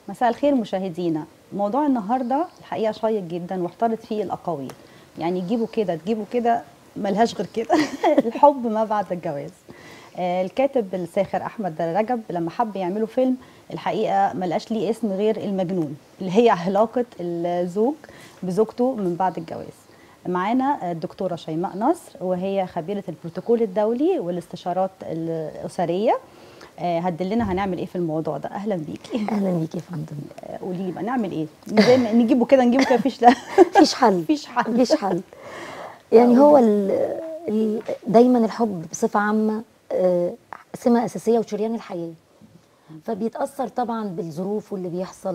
مساء الخير مشاهدينا موضوع النهارده الحقيقه شيق جدا واحترت فيه الاقاويل يعني تجيبوا كده تجيبوا كده ملهاش غير كده الحب ما بعد الجواز آه، الكاتب الساخر احمد رجب لما حب يعملوا فيلم الحقيقه ما لقاش ليه اسم غير المجنون اللي هي علاقه الزوج بزوجته من بعد الجواز معانا الدكتوره شيماء نصر وهي خبيره البروتوكول الدولي والاستشارات الاسريه آه، هتدلنا هنعمل ايه في الموضوع ده اهلا بيكي اهلا بيكي يا فندم آه، قولي لي بقى نعمل ايه زي ما نجيبه كده نجيبه كده مفيش لا مفيش حل مفيش حل مفيش حل يعني هو ال ال دايما الحب بصفه عامه آه، سمه اساسيه وشريان الحياه فبيتاثر طبعا بالظروف واللي بيحصل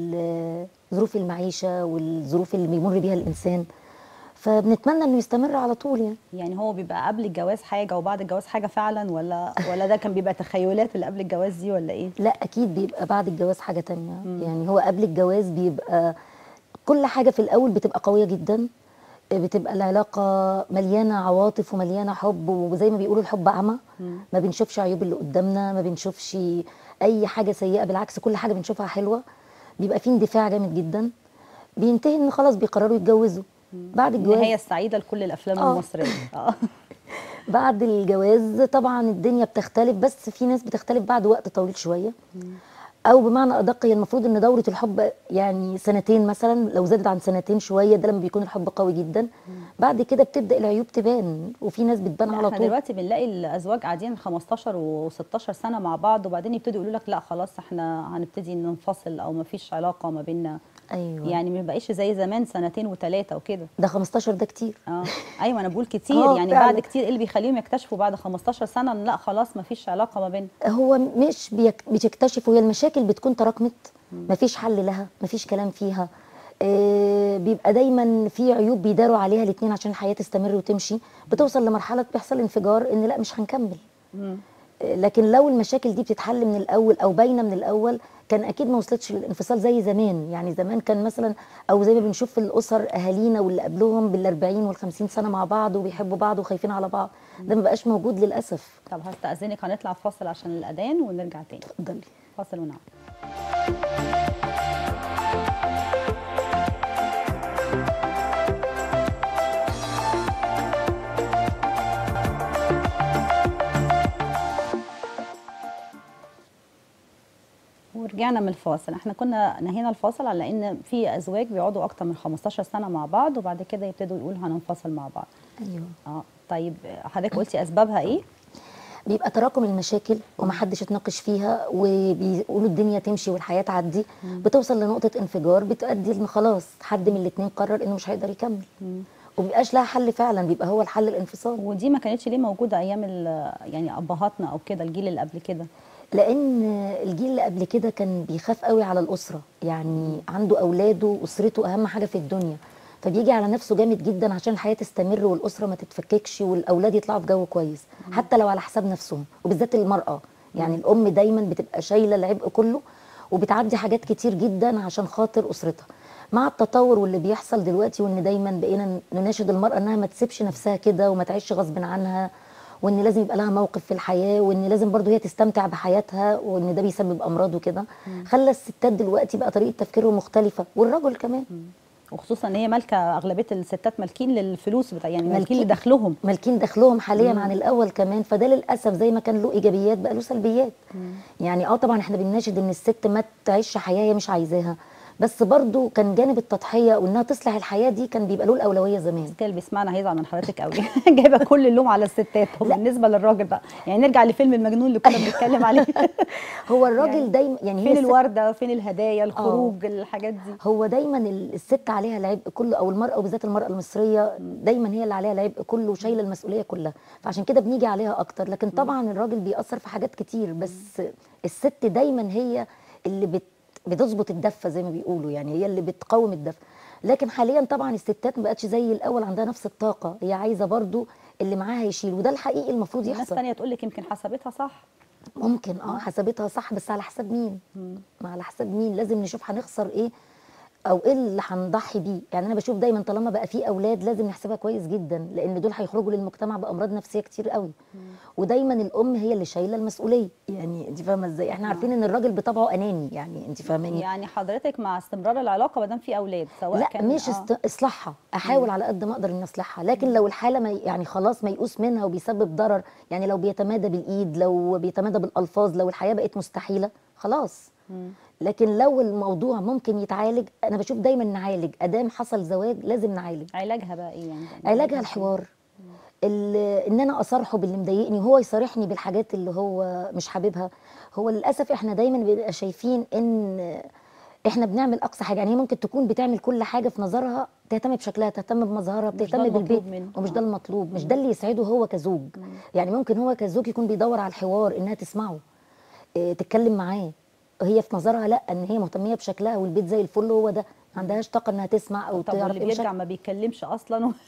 وظروف المعيشه والظروف اللي بيمر بيها الانسان فبنتمنى انه يستمر على طول يعني يعني هو بيبقى قبل الجواز حاجه وبعد الجواز حاجه فعلا ولا ولا ده كان بيبقى تخيلات اللي قبل الجواز دي ولا ايه لا اكيد بيبقى بعد الجواز حاجه تانية يعني هو قبل الجواز بيبقى كل حاجه في الاول بتبقى قويه جدا بتبقى العلاقه مليانه عواطف ومليانه حب وزي ما بيقولوا الحب اعمى ما بنشوفش عيوب اللي قدامنا ما بنشوفش اي حاجه سيئه بالعكس كل حاجه بنشوفها حلوه بيبقى في اندفاع جامد جدا بينتهي ان خلاص بيقرروا يتجوزوا بعد الجواز النهايه السعيده لكل الافلام آه. المصريه اه بعد الجواز طبعا الدنيا بتختلف بس في ناس بتختلف بعد وقت طويل شويه او بمعنى ادق هي المفروض ان دوره الحب يعني سنتين مثلا لو زادت عن سنتين شويه ده لما بيكون الحب قوي جدا بعد كده بتبدا العيوب تبان وفي ناس بتبان على احنا طول دلوقتي بنلاقي الازواج قاعدين 15 و16 سنه مع بعض وبعدين يبتدوا يقولوا لك لا خلاص احنا هنبتدي ننفصل او ما فيش علاقه ما بيننا ايوه يعني يعني ما بقيش زي زمان سنتين وثلاثه وكده ده 15 ده كتير اه ايوه انا بقول كتير آه، يعني فعلا. بعد كتير ايه اللي بيخليهم يكتشفوا بعد 15 سنه ان لا خلاص ما فيش علاقه ما بيننا هو مش بيك- بتكتشف وهي المشاكل بتكون تراكمت مفيش حل لها مفيش كلام فيها آه، بيبقى دايما في عيوب بيداروا عليها الاثنين عشان الحياه تستمر وتمشي بتوصل لمرحله بيحصل انفجار ان لا مش هنكمل آه، لكن لو المشاكل دي بتتحل من الاول او باينه من الاول كان اكيد ما وصلتش للانفصال زي زمان يعني زمان كان مثلا او زي ما بنشوف في الاسر اهالينا واللي قبلهم بال40 وال50 سنه مع بعض وبيحبوا بعض وخايفين على بعض ده ما بقاش موجود للاسف طب هستاذنك هنطلع فاصل عشان الاذان ونرجع تاني اتفضلي فاصل ونعم ورجعنا من الفاصل احنا كنا نهينا الفاصل على ان في ازواج بيقعدوا اكتر من 15 سنه مع بعض وبعد كده يبتدوا يقولوا هننفصل مع بعض ايوه اه طيب حضرتك قلتي اسبابها ايه بيبقى تراكم المشاكل ومحدش اتناقش فيها وبيقولوا الدنيا تمشي والحياه تعدي بتوصل لنقطه انفجار بتؤدي ان خلاص حد من الاثنين قرر انه مش هيقدر يكمل ومبيبقاش لها حل فعلا بيبقى هو الحل الانفصال ودي ما كانتش ليه موجوده ايام ال- يعني ابهاتنا او كده الجيل اللي قبل كده لان الجيل اللي قبل كده كان بيخاف قوي على الاسره يعني عنده اولاده واسرته اهم حاجه في الدنيا فبيجي على نفسه جامد جدا عشان الحياه تستمر والاسره ما تتفككش والاولاد يطلعوا في جو كويس حتى لو على حساب نفسهم وبالذات المراه يعني الام دايما بتبقى شايله العبء كله وبتعدي حاجات كتير جدا عشان خاطر اسرتها مع التطور واللي بيحصل دلوقتي وان دايما بقينا نناشد المراه انها ما تسيبش نفسها كده وما تعيش غصب عنها وان لازم يبقى لها موقف في الحياه وان لازم برضو هي تستمتع بحياتها وان ده بيسبب امراض وكده خلى الستات دلوقتي بقى طريقه تفكيرهم مختلفه والرجل كمان وخصوصا ان هي مالكه اغلبيه الستات مالكين للفلوس بتاع يعني مالكين مالكين. لدخلهم مالكين دخلهم حاليا عن الاول كمان فده للاسف زي ما كان له ايجابيات بقى له سلبيات يعني اه طبعا احنا بنناشد ان الست ما تعيش حياه هي مش عايزاها بس برضو كان جانب التضحيه وانها تصلح الحياه دي كان بيبقى له الاولويه زمان كده اللي بيسمعنا هيزعل من حضرتك قوي جايبه كل اللوم على الستات طب بالنسبه للراجل بقى يعني نرجع لفيلم المجنون اللي كنا بنتكلم عليه هو الراجل يعني دايما يعني هي فين الست- الورده فين الهدايا الخروج الحاجات دي هو دايما ال- الست عليها العبء كله او المراه وبالذات المراه المصريه دايما هي اللي عليها العبء كله وشايله المسؤوليه كلها فعشان كده بنيجي عليها اكتر لكن طبعا الراجل بيأثر في حاجات كتير بس الست دايما هي اللي بت بتظبط الدفه زي ما بيقولوا يعني هي اللي بتقاوم الدفه لكن حاليا طبعا الستات ما بقتش زي الاول عندها نفس الطاقه هي عايزه برضو اللي معاها يشيل وده الحقيقي المفروض ناس يحصل تانية تقول لك يمكن حسبتها صح ممكن اه حسبتها صح بس على حساب مين؟ ما على حساب مين؟ لازم نشوف هنخسر ايه او ايه اللي هنضحي بيه يعني انا بشوف دايما طالما بقى في اولاد لازم نحسبها كويس جدا لان دول هيخرجوا للمجتمع بامراض نفسيه كتير قوي ودايما الام هي اللي شايله المسؤوليه يعني انت فاهمه ازاي احنا عارفين ان الراجل بطبعه اناني يعني انت فاهماني يعني حضرتك مع استمرار العلاقه ما دام في اولاد سواء لا كان مش آه. است... اصلاحها احاول على قد ما اقدر اني اصلحها لكن لو الحاله ما يعني خلاص ميؤوس منها وبيسبب ضرر يعني لو بيتمادى بالايد لو بيتمادى بالالفاظ لو الحياه بقت مستحيله خلاص لكن لو الموضوع ممكن يتعالج انا بشوف دايما نعالج ادام حصل زواج لازم نعالج علاجها بقى ايه يعني علاجها الحوار ال- ان انا اصارحه باللي مضايقني وهو يصارحني بالحاجات اللي هو مش حاببها هو للاسف احنا دايما بنبقى شايفين ان احنا بنعمل اقصى حاجه يعني هي ممكن تكون بتعمل كل حاجه في نظرها تهتم بشكلها تهتم بمظهرها مش ده بتهتم المطلوب بالبيت منه. ومش آه. ده المطلوب مش ده اللي يسعده هو كزوج يعني ممكن هو كزوج يكون بيدور على الحوار انها تسمعه إيه تتكلم معاه هي في نظرها لا ان هي مهتميه بشكلها والبيت زي الفل هو ده ما عندهاش طاقه انها تسمع او طب تعرف واللي ايه بيرجع مشاكل ما بيتكلمش اصلا و...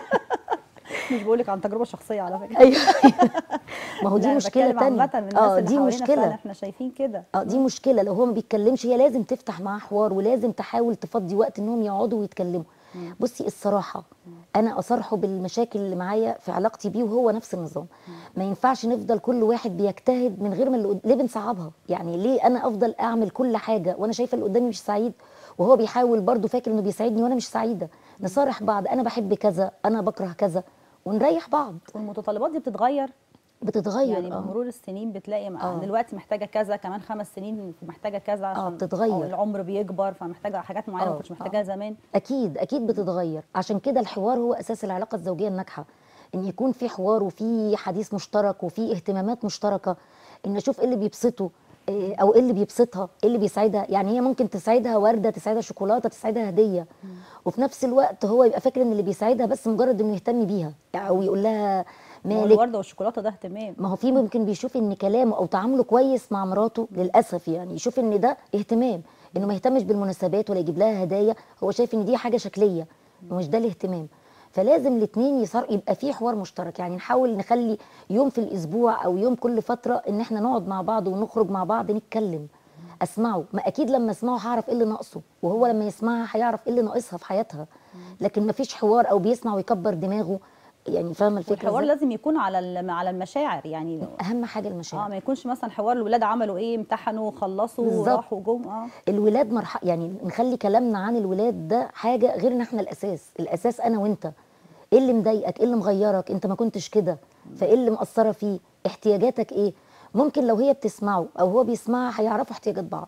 مش بقولك عن تجربه شخصيه على فكره ايوه ما هو لا، دي أنا مشكله بتكلم تانية عامة من الناس اه اللي دي حوالينا فعلا مشكله احنا شايفين كده اه دي مشكله لو هو ما بيتكلمش هي لازم تفتح معاه حوار ولازم تحاول تفضي وقت انهم يقعدوا ويتكلموا بصي الصراحه انا اصارحه بالمشاكل اللي معايا في علاقتي بيه وهو نفس النظام ما ينفعش نفضل كل واحد بيجتهد من غير ما اللي قد- ليه بنصعبها يعني ليه انا افضل اعمل كل حاجه وانا شايفه اللي قدامي مش سعيد وهو بيحاول برضه فاكر انه بيساعدني وانا مش سعيده نصارح بعض انا بحب كذا انا بكره كذا ونريح بعض والمتطلبات دي بتتغير بتتغير يعني آه. بمرور السنين بتلاقي مع آه. دلوقتي محتاجه كذا كمان خمس سنين محتاجه كذا عشان بتتغير. أو العمر بيكبر فمحتاجه حاجات معينه ما آه، كنتش محتاجاها آه. زمان اكيد اكيد بتتغير عشان كده الحوار هو اساس العلاقه الزوجيه الناجحه ان يكون في حوار وفي حديث مشترك وفي اهتمامات مشتركه ان اشوف ايه اللي بيبسطه إيه، او ايه اللي بيبسطها ايه اللي بيسعدها يعني هي ممكن تسعدها ورده تسعدها شوكولاته تسعدها هديه وفي نفس الوقت هو يبقى فاكر ان اللي بيسعدها بس مجرد انه يهتم بيها يعني او يقول لها ما هو مالك الورده والشوكولاته ده اهتمام ما هو في ممكن بيشوف ان كلامه او تعامله كويس مع مراته للاسف يعني يشوف ان ده اهتمام انه ما يهتمش بالمناسبات ولا يجيب لها هدايا هو شايف ان دي حاجه شكليه ومش ده الاهتمام فلازم الاثنين يصار يبقى في حوار مشترك يعني نحاول نخلي يوم في الاسبوع او يوم كل فتره ان احنا نقعد مع بعض ونخرج مع بعض نتكلم اسمعه ما اكيد لما اسمعه هعرف ايه اللي ناقصه وهو لما يسمعها هيعرف ايه اللي ناقصها في حياتها لكن ما فيش حوار او بيسمع ويكبر دماغه يعني فاهمه الفكره والحوار إزاي؟ لازم يكون على الم- على المشاعر يعني اهم حاجه المشاعر اه ما يكونش مثلا حوار الولاد عملوا ايه امتحنوا خلصوا بالظبط. راحوا جم اه الولاد مرحله يعني نخلي كلامنا عن الولاد ده حاجه غير ان احنا الاساس الاساس انا وانت ايه اللي مضايقك ايه اللي مغيرك انت ما كنتش كده فايه اللي مأثره فيه احتياجاتك ايه ممكن لو هي بتسمعه او هو بيسمعها هيعرفوا احتياجات بعض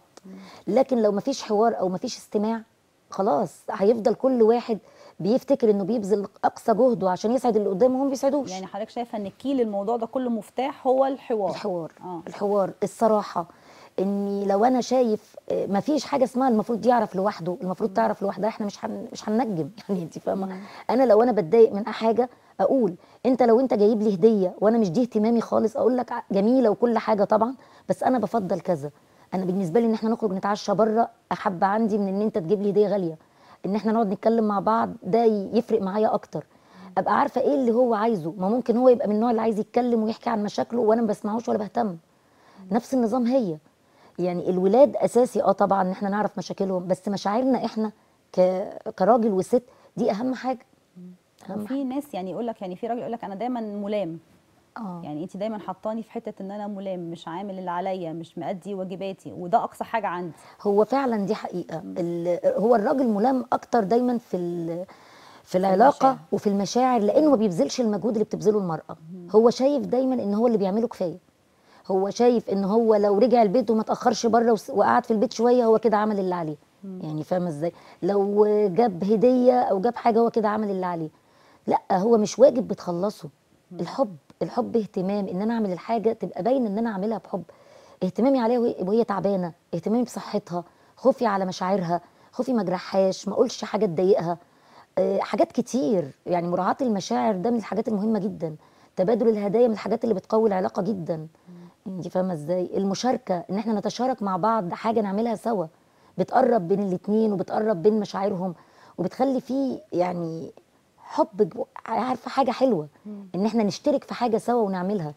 لكن لو ما فيش حوار او ما فيش استماع خلاص هيفضل كل واحد بيفتكر انه بيبذل اقصى جهده عشان يسعد اللي قدامه وهم ما بيسعدوش يعني حضرتك شايفه ان كيل الموضوع ده كله مفتاح هو الحوار الحوار اه الحوار الصراحه اني لو انا شايف ما فيش حاجه اسمها المفروض يعرف لوحده المفروض تعرف لوحدها احنا مش هن مش هننجم يعني انت فاهمه انا لو انا بتضايق من حاجه اقول انت لو انت جايب لي هديه وانا مش دي اهتمامي خالص اقول لك ع- جميله وكل حاجه طبعا بس انا بفضل كذا انا بالنسبه لي ان احنا نخرج نتعشى بره احب عندي من ان انت تجيب لي هديه غاليه ان احنا نقعد نتكلم مع بعض ده يفرق معايا اكتر ابقى عارفه ايه اللي هو عايزه ما ممكن هو يبقى من النوع اللي عايز يتكلم ويحكي عن مشاكله وانا ما بسمعوش ولا بهتم نفس النظام هي يعني الولاد اساسي اه طبعا ان احنا نعرف مشاكلهم بس مشاعرنا احنا ك... كراجل وست دي اهم حاجه اهم حاجه وفي ناس يعني يقول لك يعني في راجل يقول لك انا دايما ملام اه يعني انت دايما حطاني في حته ان انا ملام مش عامل اللي عليا مش مأدي واجباتي وده اقصى حاجه عندي هو فعلا دي حقيقه ال... هو الراجل ملام اكتر دايما في ال... في العلاقه المشاعر. وفي المشاعر لانه ما بيبذلش المجهود اللي بتبذله المراه هو شايف دايما ان هو اللي بيعمله كفايه هو شايف ان هو لو رجع البيت وما تاخرش بره وس- وقعد في البيت شويه هو كده عمل اللي عليه يعني فاهمه ازاي لو جاب هديه او جاب حاجه هو كده عمل اللي عليه لا هو مش واجب بتخلصه الحب الحب اهتمام ان انا اعمل الحاجه تبقى باين ان انا اعملها بحب اهتمامي عليها وهي- وهي تعبانه اهتمامي بصحتها خوفي على مشاعرها خوفي ما اجرحهاش ما اقولش حاجه تضايقها آه، حاجات كتير يعني مراعاه المشاعر ده من الحاجات المهمه جدا تبادل الهدايا من الحاجات اللي بتقوي العلاقه جدا انت فاهمه ازاي المشاركه ان احنا نتشارك مع بعض حاجه نعملها سوا بتقرب بين الاتنين وبتقرب بين مشاعرهم وبتخلي فيه يعني حب جو- عارفه حاجه حلوه ان احنا نشترك في حاجه سوا ونعملها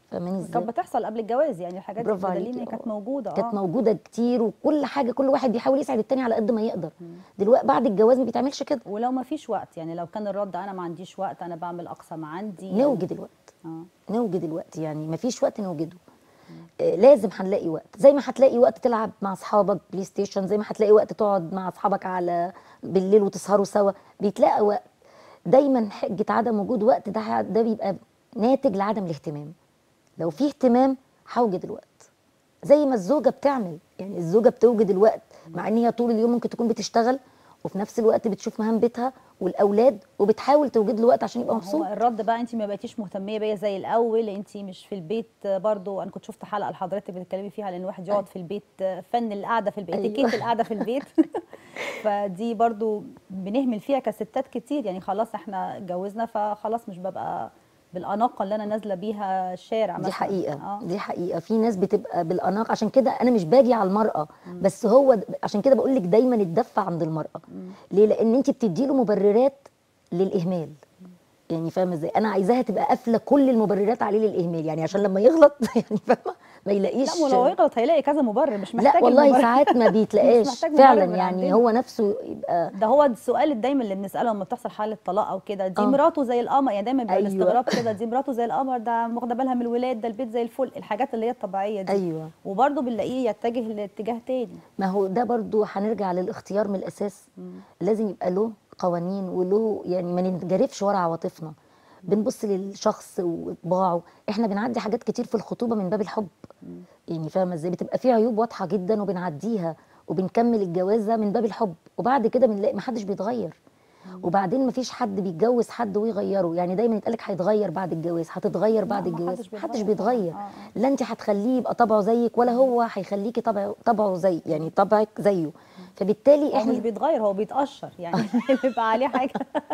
فاهماني ازاي كانت بتحصل قبل الجواز يعني الحاجات دي برافو بدليل ان عليكي، هي كانت آه. موجوده كانت اه موجوده كتير وكل حاجه كل واحد بيحاول يسعد التاني على قد ما يقدر دلوقتي بعد الجواز ما بيتعملش كده ولو ما فيش وقت يعني لو كان الرد انا ما عنديش وقت انا بعمل اقصى ما عندي نوجد الوقت اه نوجد الوقت يعني ما فيش وقت نوجده آه، لازم هنلاقي وقت زي ما هتلاقي وقت تلعب مع اصحابك بلاي ستيشن زي ما هتلاقي وقت تقعد مع اصحابك على بالليل وتسهروا سوا بيتلاقى وقت دايما حجه عدم وجود وقت ده ده بيبقى ناتج لعدم الاهتمام لو في اهتمام هوجد الوقت زي ما الزوجه بتعمل يعني الزوجه بتوجد الوقت مع ان هي طول اليوم ممكن تكون بتشتغل وفي نفس الوقت بتشوف مهام بيتها والاولاد وبتحاول توجد له وقت عشان يبقى هو مبسوط الرد بقى انت ما بقيتيش مهتميه بيا زي الاول انت مش في البيت برضو انا كنت شفت حلقه لحضرتك بتتكلمي فيها لان الواحد يقعد في البيت فن القعده في البيت أيوة. اتيكيت القعده في البيت فدي برضو بنهمل فيها كستات كتير يعني خلاص احنا اتجوزنا فخلاص مش ببقى بالاناقه اللي انا نازله بيها الشارع دي مثلا حقيقة اه دي حقيقة في ناس بتبقى بالأناق عشان كده أنا مش باجي على المرأة بس هو د- عشان كده بقول لك دايما الدفة عند المرأة ليه؟ لأن أنت بتدي له مبررات للإهمال يعني فاهمة ازاي؟ أنا عايزاها تبقى قافلة كل المبررات عليه للإهمال يعني عشان لما يغلط يعني فاهمة ما يلاقيش لا ولو يغلط هيلاقي كذا مبرر مش محتاج لا والله المبرر. ساعات ما مش بيتلاقاش محتاج مبرر فعلا من يعني عندنا. هو نفسه يبقى ده هو السؤال الدايما اللي بنساله لما بتحصل حاله طلاق او كده دي آه. مراته زي القمر يعني دايما بيبقى أيوة. الاستغراب كده دي مراته زي القمر ده واخده بالها من الولاد ده البيت زي الفل الحاجات اللي هي الطبيعيه دي أيوه وبرضه بنلاقيه يتجه لاتجاه تاني ما هو ده برضو هنرجع للاختيار من الاساس لازم يبقى له قوانين وله يعني ما ننجرفش ورا عواطفنا بنبص للشخص وطباعه احنا بنعدي حاجات كتير في الخطوبه من باب الحب يعني فاهمه ازاي بتبقى في عيوب واضحه جدا وبنعديها وبنكمل الجوازه من باب الحب وبعد كده بنلاقي ما حدش بيتغير وبعدين ما فيش حد بيتجوز حد ويغيره يعني دايما يتقالك هيتغير بعد الجواز هتتغير بعد ما الجواز حدش ما حدش بيتغير طبعاً. بيتغير آه، آه. لا انت هتخليه يبقى طبعه زيك ولا هو هيخليكي طبعه طبعه زي يعني طبعك زيه فبالتالي هو مش احنا بيتغير هو بيتقشر يعني اللي بيبقى عليه حاجه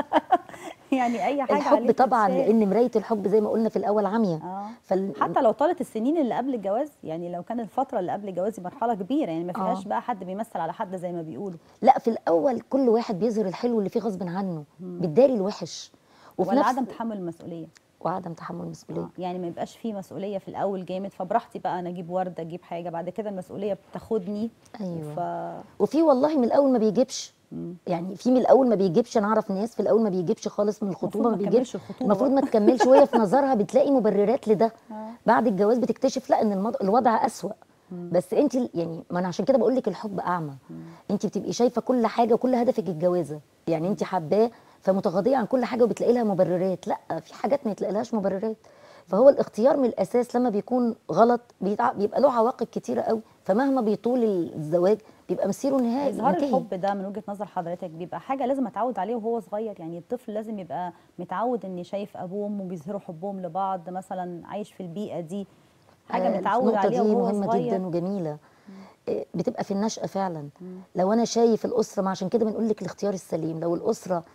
يعني اي حاجه الحب عليه طبعا بتتشال. لان مرايه الحب زي ما قلنا في الاول عمياء اه فال... حتى لو طالت السنين اللي قبل الجواز يعني لو كان الفتره اللي قبل الجواز دي مرحله كبيره يعني ما فيهاش آه. بقى حد بيمثل على حد زي ما بيقولوا لا في الاول كل واحد بيظهر الحلو اللي فيه غصب عنه بتداري الوحش وفي ولا نفس عدم تحمل المسؤوليه وعدم تحمل المسؤوليه آه، يعني ما يبقاش فيه مسؤوليه في الاول جامد فبراحتي بقى انا اجيب ورده اجيب حاجه بعد كده المسؤوليه بتاخدني أيوة. ف وفي والله من الاول ما بيجيبش يعني في من الاول ما بيجيبش انا اعرف ناس في الاول ما بيجيبش خالص من الخطوبه ما المفروض ما بيجيبش تكملش الخطوبة المفروض بقى. ما تكملش وهي في نظرها بتلاقي مبررات لده آه. بعد الجواز بتكتشف لا ان المض... الوضع اسوأ بس انت ال- يعني ما انا عشان كده بقول لك الحب اعمى انت بتبقي شايفه كل حاجه وكل هدفك الجوازه يعني انت حباه فمتغاضيه عن كل حاجه وبتلاقي لها مبررات لا في حاجات ما يتلاقي لهاش مبررات فهو الاختيار من الاساس لما بيكون غلط بيتع... بيبقى له عواقب كتيره قوي فمهما بيطول الزواج بيبقى مسيره نهائي اظهار ينتهي. الحب ده من وجهه نظر حضرتك بيبقى حاجه لازم اتعود عليه وهو صغير يعني الطفل لازم يبقى متعود ان شايف ابوه وامه بيظهروا حبهم لبعض مثلا عايش في البيئه دي حاجه آه، متعود النقطة عليها دي وهو مهمة صغير جدا وجميلة آه، بتبقى في النشأة فعلا لو أنا شايف الأسرة ما عشان كده بنقول لك الاختيار السليم لو الأسرة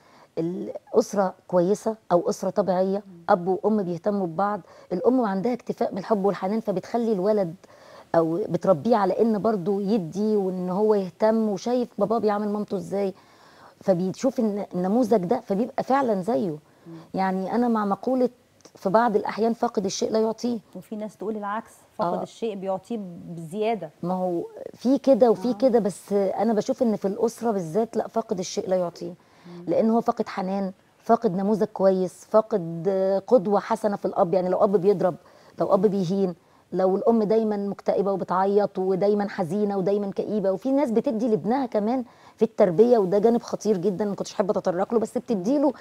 الأسرة كويسة أو أسرة طبيعية أب وأم بيهتموا ببعض الأم عندها اكتفاء من الحب والحنان فبتخلي الولد أو بتربيه على إن برضه يدي وإن هو يهتم وشايف باباه بيعامل مامته إزاي فبيشوف الن- النموذج ده فبيبقى فعلا زيه يعني أنا مع مقولة في بعض الأحيان فاقد الشيء لا يعطيه وفي ناس تقول العكس فقد آه. الشيء بيعطيه بزياده ما هو في كده وفي كده بس انا بشوف ان في الاسره بالذات لا فاقد الشيء لا يعطيه لان هو فاقد حنان فاقد نموذج كويس فاقد آه، قدوه حسنه في الاب يعني لو اب بيضرب لو اب بيهين لو الام دايما مكتئبه وبتعيط ودايما حزينه ودايما كئيبه وفي ناس بتدي لابنها كمان في التربيه وده جانب خطير جدا ما كنتش حابه اتطرق له بس بتدي له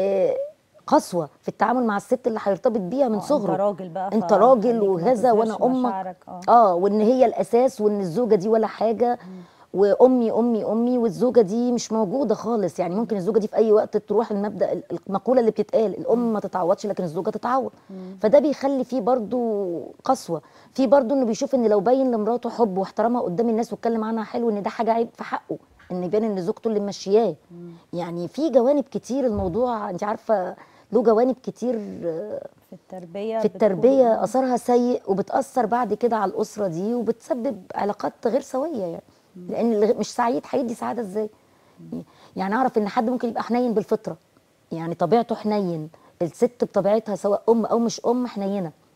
قسوه في التعامل مع الست اللي هيرتبط بيها من آه، صغره انت راجل بقى انت ف- راجل خليك ما وغزا وانا تظهرش امك مشاعرك، اه اه وان هي الاساس وان الزوجه دي ولا حاجه وامي امي امي والزوجه دي مش موجوده خالص يعني ممكن الزوجه دي في اي وقت تروح المبدا المقوله اللي بتتقال الام ما تتعوضش لكن الزوجه تتعوض فده بيخلي فيه برضو قسوه في برضو انه بيشوف ان لو بين لمراته حب واحترامها قدام الناس واتكلم عنها حلو ان ده حاجه عيب في حقه ان يبان ان زوجته اللي ماشياه يعني في جوانب كتير الموضوع انت عارفه له جوانب كتير آه، في التربيه في بتكون- التربيه اثرها سيء وبتاثر بعد كده على الاسره دي وبتسبب علاقات غير سويه يعني لان اللي مش سعيد هيدي سعاده ازاي يعني اعرف ان حد ممكن يبقى حنين بالفطره يعني طبيعته حنين الست بطبيعتها سواء ام او مش ام حنينه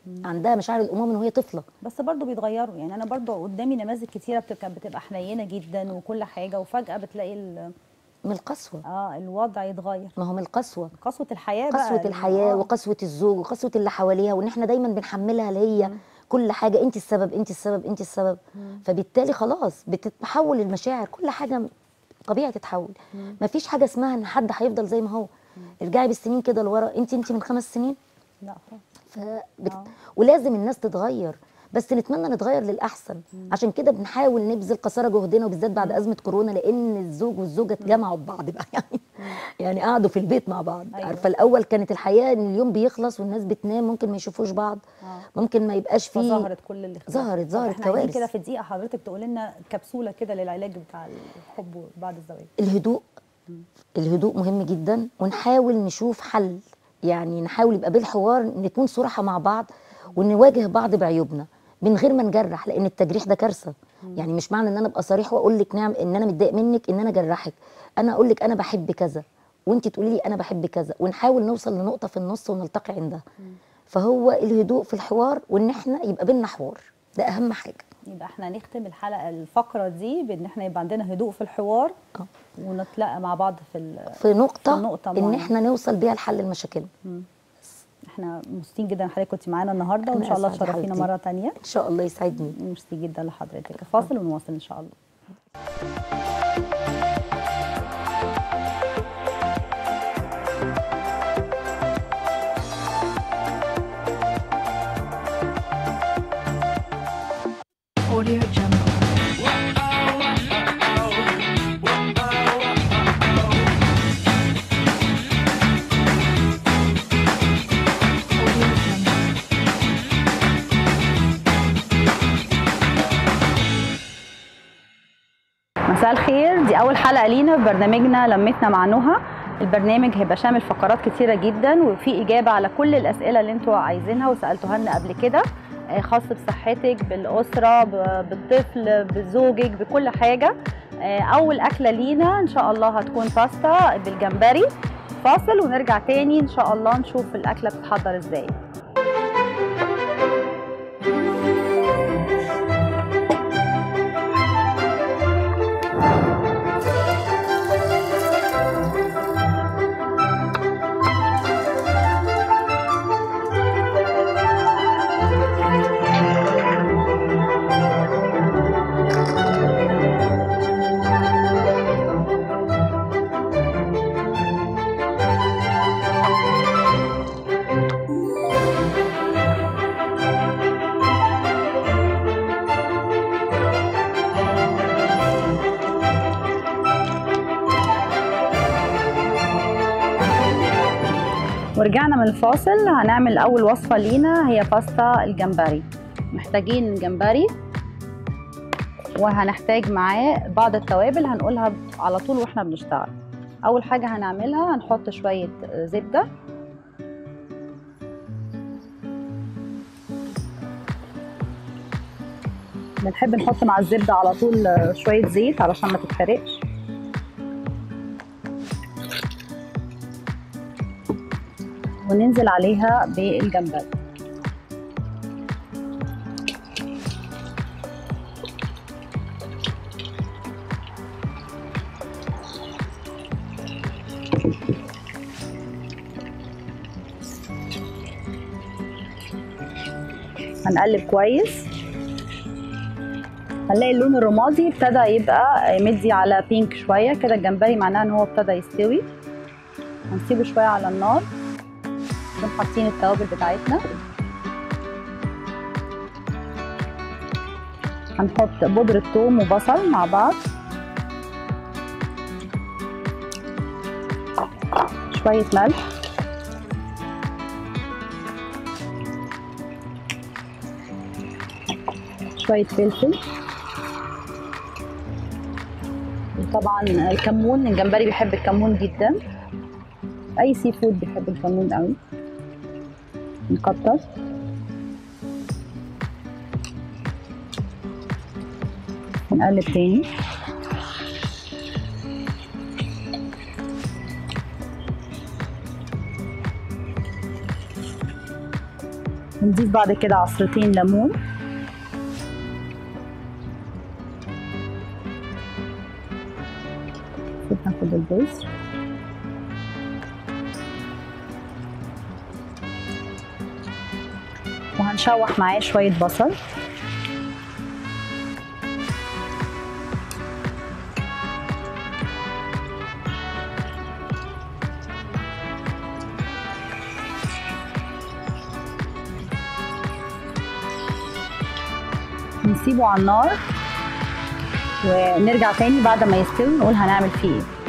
عندها مشاعر الامومه من وهي طفله بس برضو بيتغيروا يعني انا برضو قدامي نماذج كتيره بتبقى بتبقى حنينه جدا وكل حاجه وفجاه بتلاقي ال- من القسوه اه الوضع يتغير ما هو من القسوه قسوه الحياه بقى قسوه الحياه آه. وقسوه الزوج وقسوه اللي حواليها وان احنا دايما بنحملها اللي هي كل حاجه انت السبب انت السبب انت السبب فبالتالي خلاص بتتحول المشاعر كل حاجه طبيعي تتحول مفيش حاجه اسمها ان حد هيفضل زي ما هو ارجعي بالسنين كده لورا انت انت من خمس سنين لا خالص. فبت... آه. ولازم الناس تتغير بس نتمنى نتغير للاحسن عشان كده بنحاول نبذل قصارى جهدنا وبالذات بعد ازمه كورونا لان الزوج والزوجه اتجمعوا ببعض بقى يعني يعني قعدوا في البيت مع بعض أيوة. عارفه الاول كانت الحياه ان اليوم بيخلص والناس بتنام ممكن ما يشوفوش بعض آه. ممكن ما يبقاش فيه فظهرت كل الاختلاف ظهرت- طب ظهرت احنا عايزين كوارث. كده في دقيقه حضرتك تقول لنا كبسوله كده للعلاج بتاع الحب بعد الزواج الهدوء الهدوء مهم جدا ونحاول نشوف حل يعني نحاول يبقى بالحوار نكون صراحة مع بعض ونواجه بعض بعيوبنا من غير ما نجرح لان التجريح ده كارثه يعني مش معنى ان انا ابقى صريح واقول لك نعم ان انا متضايق منك ان انا اجرحك انا اقول لك انا بحب كذا وانت تقولي لي انا بحب كذا ونحاول نوصل لنقطه في النص ونلتقي عندها فهو الهدوء في الحوار وان احنا يبقى بينا حوار ده اهم حاجه يبقى احنا نختم الحلقه الفقره دي بان احنا يبقى عندنا هدوء في الحوار آه. ونتلاقى مع بعض في ال- في نقطه, في نقطة ان معينة. احنا نوصل بيها لحل المشاكل احنا مبسوطين جدا حضرتك كنت معانا النهارده وان أنا شاء الله أسعد تشرفينا حبيبتي. مره تانية ان شاء الله يسعدني ميرسي جدا لحضرتك فاصل ونواصل ان شاء الله Audio Jungle. Audio Jungle. مساء الخير دي اول حلقه لينا في برنامجنا لمتنا مع نهى البرنامج هيبقى شامل فقرات كتيره جدا وفي اجابه على كل الاسئله اللي انتوا عايزينها وسالتوها لنا قبل كده آه، خاص بصحتك بالاسره ب- بالطفل بزوجك بكل حاجه آه، اول اكله لينا ان شاء الله هتكون باستا بالجمبري فاصل ونرجع تاني ان شاء الله نشوف الاكله بتتحضر ازاي ورجعنا من الفاصل هنعمل اول وصفه لينا هي باستا الجمبري محتاجين جمبري وهنحتاج معاه بعض التوابل هنقولها على طول واحنا بنشتغل اول حاجه هنعملها هنحط شويه زبده بنحب نحط مع الزبده على طول شويه زيت علشان ما تتحرقش وننزل عليها بالجمبري هنقلب كويس هنلاقي اللون الرمادي ابتدى يبقى مدي على بينك شويه كده الجمبري معناه ان هو ابتدى يستوي هنسيبه شويه على النار نكون حاطين التوابل بتاعتنا هنحط بودرة ثوم وبصل مع بعض شوية ملح شوية فلفل وطبعا الكمون الجمبري بيحب الكمون جدا اي سي فود بيحب الكمون قوي نكتر نقلب تاني نضيف بعد كده عصرتين ليمون ناخد البذر وهنشوح معاه شوية بصل نسيبه على النار ونرجع تاني بعد ما يستوي نقول هنعمل فيه ايه